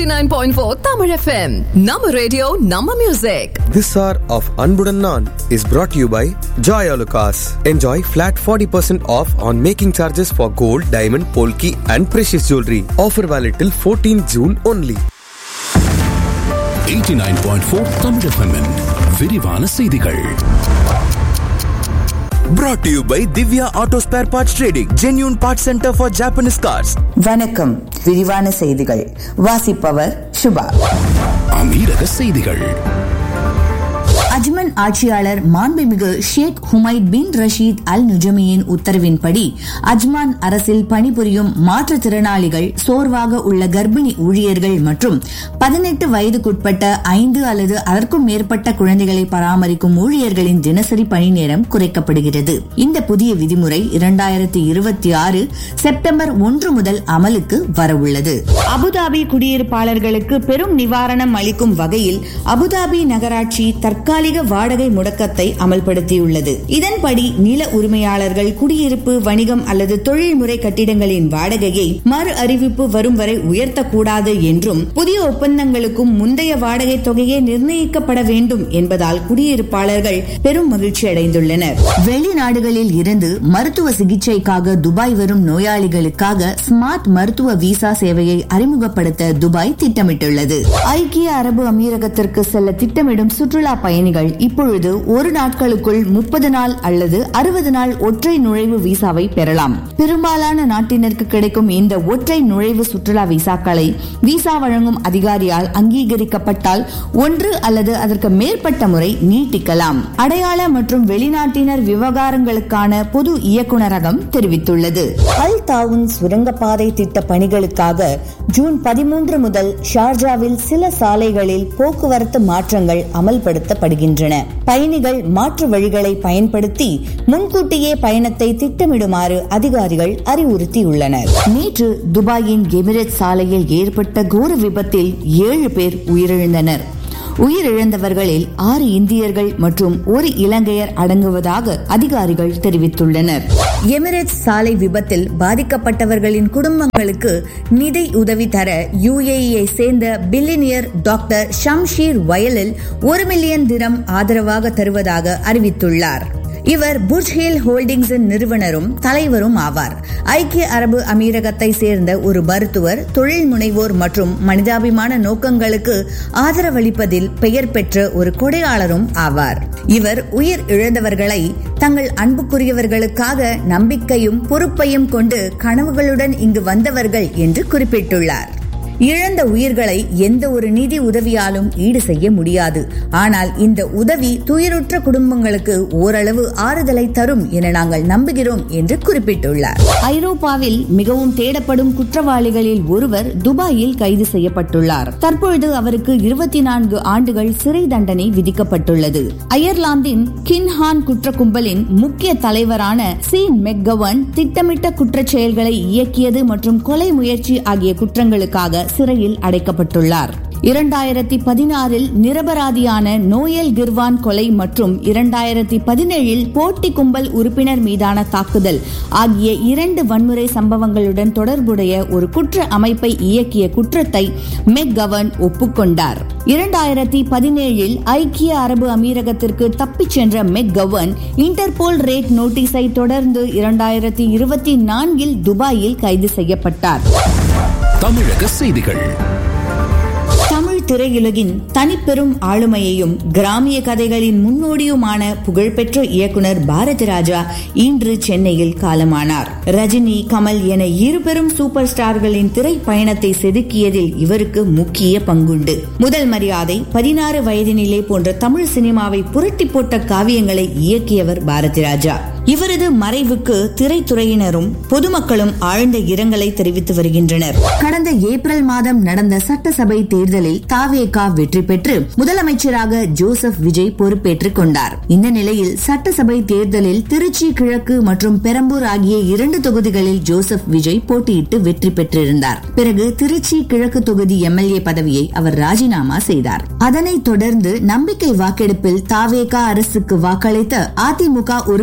89.4 Tamil FM. Nama radio, Nama music. This hour of Anbudan Naan is brought to you by Joy Alucas. Enjoy flat 40% off on making charges for gold, diamond, polki and precious jewelry. Offer valid till 14 June only. 89.4 Tamil FM -இன் விரிவான செய்திகள் Brought to you by Divya Auto Spare Parts Trading, genuine parts center for Japanese cars. வணக்கம் விரிவான செய்திகள் வாசிப்பவர் சுபா அமீரக செய்திகள் Ajman ஆட்சியாளர் மாண்புமிகு ஷேக் ஹுமைத் பின் ரஷீத் அல் நுஜமியின் உத்தரவின்படி அஜ்மான் அரசில் பணிபுரியும் மாற்றுத்திறனாளிகள் சோர்வாக உள்ள கர்ப்பிணி ஊழியர்கள் மற்றும் பதினெட்டு வயதுக்குட்பட்ட ஐந்து அல்லது அதற்கும் மேற்பட்ட குழந்தைகளை பராமரிக்கும் ஊழியர்களின் தினசரி பணி நேரம் குறைக்கப்படுகிறது இந்த புதிய விதிமுறை இரண்டாயிரத்தி இருபத்தி ஆறு செப்டம்பர் ஒன்று முதல் அமலுக்கு வரவுள்ளது அபுதாபி குடியிருப்பாளர்களுக்கு பெரும் நிவாரணம் அளிக்கும் வகையில் அபுதாபி நகராட்சி தற்காலிக வாடகை முடக்கத்தை அமல்படுத்தியுள்ளது இதன்படி நில உரிமையாளர்கள் குடியிருப்பு வணிகம் அல்லது தொழில்முறை கட்டிடங்களின் வாடகையை மறு அறிவிப்பு வரும் வரை உயர்த்தக்கூடாது என்றும் புதிய ஒப்பந்தங்களுக்கும் முந்தைய வாடகை தொகையே நிர்ணயிக்கப்பட வேண்டும் என்பதால் குடியிருப்பாளர்கள் பெரும் மகிழ்ச்சி அடைந்துள்ளனர் வெளிநாடுகளில் இருந்து மருத்துவ சிகிச்சைக்காக துபாய் வரும் நோயாளிகளுக்காக ஸ்மார்ட் மருத்துவ விசா சேவையை அறிமுகப்படுத்த துபாய் திட்டமிட்டுள்ளது ஐக்கிய அரபு அமீரகத்திற்கு செல்ல திட்டமிடும் சுற்றுலா பயணிகள் இப்பொழுது ஒரு நாட்களுக்குள் முப்பது நாள் அல்லது அறுபது நாள் ஒற்றை நுழைவு விசாவை பெறலாம் பெரும்பாலான நாட்டினருக்கு கிடைக்கும் இந்த ஒற்றை நுழைவு சுற்றுலா விசாக்களை விசா வழங்கும் அதிகாரியால் அங்கீகரிக்கப்பட்டால் ஒன்று அல்லது அதற்கு மேற்பட்ட முறை நீட்டிக்கலாம் அடையாள மற்றும் வெளிநாட்டினர் விவகாரங்களுக்கான பொது இயக்குநரகம் தெரிவித்துள்ளது அல் தாவுன் சுரங்கப்பாதை திட்ட பணிகளுக்காக ஜூன் பதிமூன்று முதல் ஷார்ஜாவில் சில சாலைகளில் போக்குவரத்து மாற்றங்கள் அமல்படுத்தப்படுகின்றன பயணிகள் மாற்று வழிகளை பயன்படுத்தி முன்கூட்டியே பயணத்தை திட்டமிடுமாறு அதிகாரிகள் அறிவுறுத்தியுள்ளனர் நேற்று துபாயின் எமிரேட் சாலையில் ஏற்பட்ட கோர விபத்தில் ஏழு பேர் உயிரிழந்தனர் உயிரிழந்தவர்களில் ஆறு இந்தியர்கள் மற்றும் ஒரு இலங்கையர் அடங்குவதாக அதிகாரிகள் தெரிவித்துள்ளனர் எமிரேட்ஸ் சாலை விபத்தில் பாதிக்கப்பட்டவர்களின் குடும்பங்களுக்கு நிதி உதவி தர யுஏஇயை சேர்ந்த பில்லினியர் டாக்டர் ஷம்ஷீர் வயலில் ஒரு மில்லியன் தினம் ஆதரவாக தருவதாக அறிவித்துள்ளார் இவர் புர்ஜ் ஹில் ஹோல்டிங்ஸின் நிறுவனரும் தலைவரும் ஆவார் ஐக்கிய அரபு அமீரகத்தை சேர்ந்த ஒரு மருத்துவர் தொழில் முனைவோர் மற்றும் மனிதாபிமான நோக்கங்களுக்கு ஆதரவளிப்பதில் பெயர் பெற்ற ஒரு கொடையாளரும் ஆவார் இவர் உயிர் இழந்தவர்களை தங்கள் அன்புக்குரியவர்களுக்காக நம்பிக்கையும் பொறுப்பையும் கொண்டு கனவுகளுடன் இங்கு வந்தவர்கள் என்று குறிப்பிட்டுள்ளார் இழந்த உயிர்களை எந்த ஒரு நிதி உதவியாலும் ஈடு செய்ய முடியாது ஆனால் இந்த உதவி துயருற்ற குடும்பங்களுக்கு ஓரளவு ஆறுதலை தரும் என நாங்கள் நம்புகிறோம் என்று குறிப்பிட்டுள்ளார் ஐரோப்பாவில் மிகவும் தேடப்படும் குற்றவாளிகளில் ஒருவர் துபாயில் கைது செய்யப்பட்டுள்ளார் தற்பொழுது அவருக்கு இருபத்தி நான்கு ஆண்டுகள் சிறை தண்டனை விதிக்கப்பட்டுள்ளது அயர்லாந்தின் கின்ஹான் குற்ற கும்பலின் முக்கிய தலைவரான சீன் மெக்கவன் திட்டமிட்ட குற்றச் செயல்களை இயக்கியது மற்றும் கொலை முயற்சி ஆகிய குற்றங்களுக்காக சிறையில் அடைக்கப்பட்டுள்ளார் இரண்டாயிரத்தி பதினாறில் நிரபராதியான நோயல் கிர்வான் கொலை மற்றும் இரண்டாயிரத்தி பதினேழில் போட்டி கும்பல் உறுப்பினர் மீதான தாக்குதல் ஆகிய இரண்டு வன்முறை சம்பவங்களுடன் தொடர்புடைய ஒரு குற்ற அமைப்பை இயக்கிய குற்றத்தை மெக்கவன் ஒப்புக்கொண்டார் இரண்டாயிரத்தி பதினேழில் ஐக்கிய அரபு அமீரகத்திற்கு தப்பிச் சென்ற மெக்கவன் இன்டர்போல் ரேட் நோட்டீஸை தொடர்ந்து இரண்டாயிரத்தி இருபத்தி நான்கில் துபாயில் கைது செய்யப்பட்டார் தமிழக செய்திகள் தமிழ் திரையுலகின் தனிப்பெரும் ஆளுமையையும் கிராமிய கதைகளின் முன்னோடியுமான புகழ்பெற்ற இயக்குனர் பாரதி ராஜா இன்று சென்னையில் காலமானார் ரஜினி கமல் என இரு பெரும் சூப்பர் ஸ்டார்களின் திரை பயணத்தை செதுக்கியதில் இவருக்கு முக்கிய பங்குண்டு முதல் மரியாதை பதினாறு வயதினிலே போன்ற தமிழ் சினிமாவை புரட்டி போட்ட காவியங்களை இயக்கியவர் பாரதி ராஜா இவரது மறைவுக்கு திரைத்துறையினரும் பொதுமக்களும் ஆழ்ந்த இரங்கலை தெரிவித்து வருகின்றனர் கடந்த ஏப்ரல் மாதம் நடந்த சட்டசபை தேர்தலில் தாவேகா வெற்றி பெற்று முதலமைச்சராக ஜோசப் விஜய் பொறுப்பேற்றுக் கொண்டார் இந்த நிலையில் சட்டசபை தேர்தலில் திருச்சி கிழக்கு மற்றும் பெரம்பூர் ஆகிய இரண்டு தொகுதிகளில் ஜோசப் விஜய் போட்டியிட்டு வெற்றி பெற்றிருந்தார் பிறகு திருச்சி கிழக்கு தொகுதி எம்எல்ஏ பதவியை அவர் ராஜினாமா செய்தார் அதனைத் தொடர்ந்து நம்பிக்கை வாக்கெடுப்பில் தாவேகா அரசுக்கு வாக்களித்த அதிமுக உறுப்பினர்கள்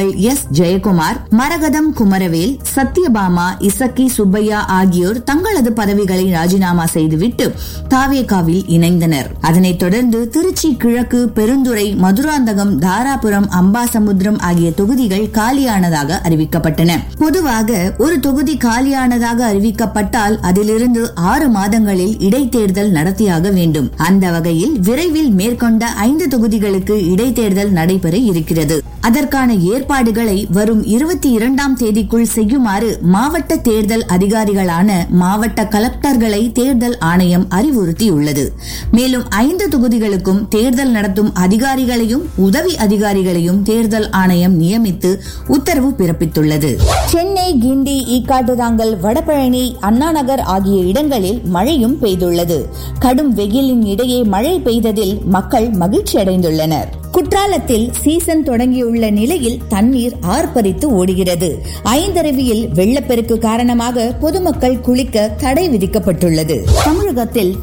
எம்பிக்கள் எஸ் ஜெயக்குமார் மரகதம் குமரவேல் சத்யபாமா இசக்கி சுப்பையா ஆகியோர் தங்களது பதவிகளை ராஜினாமா செய்துவிட்டு தாவேகாவில் இணைந்தனர் அதனைத் தொடர்ந்து திருச்சி கிழக்கு பெருந்துறை மதுராந்தகம் தாராபுரம் அம்பாசமுத்திரம் ஆகிய தொகுதிகள் காலியானதாக அறிவிக்கப்பட்டன பொதுவாக ஒரு தொகுதி காலியானதாக அறிவிக்கப்பட்டால் அதிலிருந்து ஆறு மாதங்களில் இடைத்தேர்தல் நடத்தியாக வேண்டும் அந்த வகையில் விரைவில் மேற்கொண்ட ஐந்து தொகுதிகளுக்கு இடைத்தேர்தல் நடைபெற இருக்கிறது அதற்கான ஏற்பாடுகளை வரும் இருபத்தி இரண்டாம் தேதிக்குள் செய்யுமாறு மாவட்ட தேர்தல் அதிகாரிகளான மாவட்ட கலெக்டர்களை தேர்தல் ஆணையம் அறிவுறுத்தியுள்ளது மேலும் ஐந்து தொகுதிகளுக்கும் தேர்தல் நடத்தும் அதிகாரிகளையும் உதவி அதிகாரிகளையும் தேர்தல் ஆணையம் நியமித்து உத்தரவு பிறப்பித்துள்ளது சென்னை கிண்டி ஈக்காட்டுதாங்கல் வடபழனி அண்ணாநகர் ஆகிய இடங்களில் மழையும் பெய்துள்ளது கடும் வெயிலின் இடையே மழை பெய்ததில் மக்கள் மகிழ்ச்சி அடைந்துள்ளனர் குற்றாலத்தில் சீசன் தொடங்கியுள்ள நிலையில் தண்ணீர் ஆர்ப்பரித்து ஓடுகிறது ஐந்தருவியில் வெள்ளப்பெருக்கு காரணமாக பொதுமக்கள் குளிக்க தடை விதிக்கப்பட்டுள்ளது தமிழகத்தில்